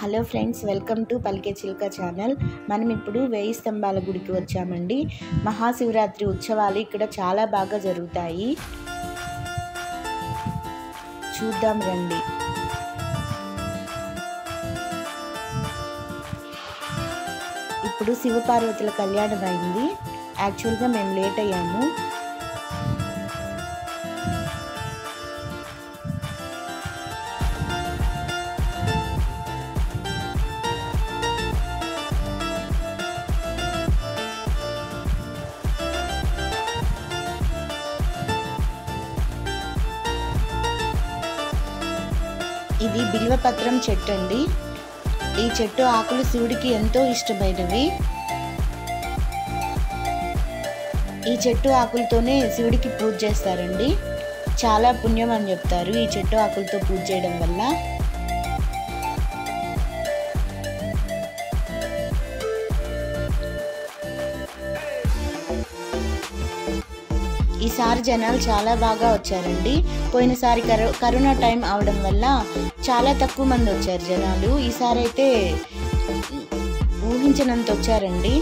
hello friends welcome to పలికే చిల్క channel మనం ఇప్పుడు వేయి స్తంభాల గుడికి వచ్చామండి మహాశివరాత్రి ఉత్సవాలు ఇక్కడ చాలా బాగా జరుగుతాయి చూద్దాం రండి ఇప్పుడు శివపార్వతుల కళ్యాణం అయింది యాక్చువల్గా మేము లేట్ అయ్యాము ఇది బిల్వపత్రం చెట్టు అండి ఈ చెట్టు ఆకులు శివుడికి ఎంతో ఇష్టమైనవి ఈ చెట్టు ఆకులతోనే శివుడికి పూజ చేస్తారండి చాలా పుణ్యం అని చెప్తారు ఈ చెట్టు ఆకులతో పూజ చేయడం వల్ల ఈసారి జనాలు చాలా బాగా వచ్చారండి పోయినసారి కరో కరోనా టైం అవడం వల్ల చాలా తక్కువ మంది వచ్చారు జనాలు ఈసారి అయితే ఊహించినంత వచ్చారండి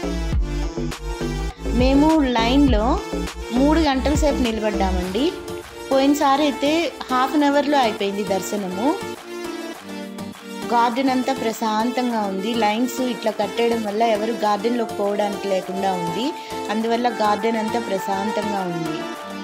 మేము లైన్లో మూడు గంటల సేపు నిలబడ్డామండి పోయినసారి అయితే హాఫ్ అన్ అవర్లో అయిపోయింది దర్శనము గార్డెన్ అంతా ప్రశాంతంగా ఉంది లైన్స్ ఇట్లా కట్టేయడం వల్ల ఎవరు గార్డెన్లోకి పోవడానికి లేకుండా ఉంది అందువల్ల గార్డెన్ అంతా ప్రశాంతంగా ఉంది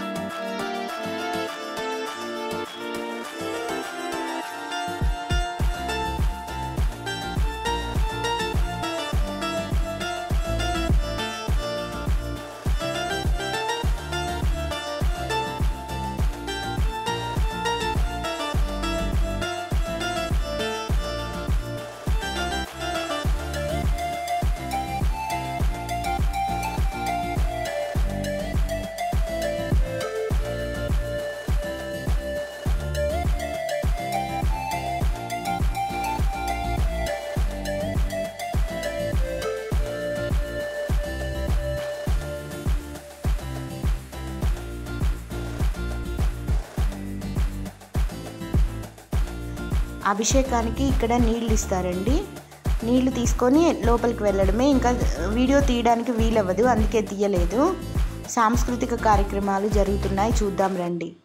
అభిషేకానికి ఇక్కడ నీళ్ళు ఇస్తారండి నీళ్లు తీసుకొని లోపలికి వెళ్ళడమే ఇంకా వీడియో తీయడానికి వీలవ్వదు అందుకే తీయలేదు సాంస్కృతిక కార్యక్రమాలు జరుగుతున్నాయి చూద్దాం రండి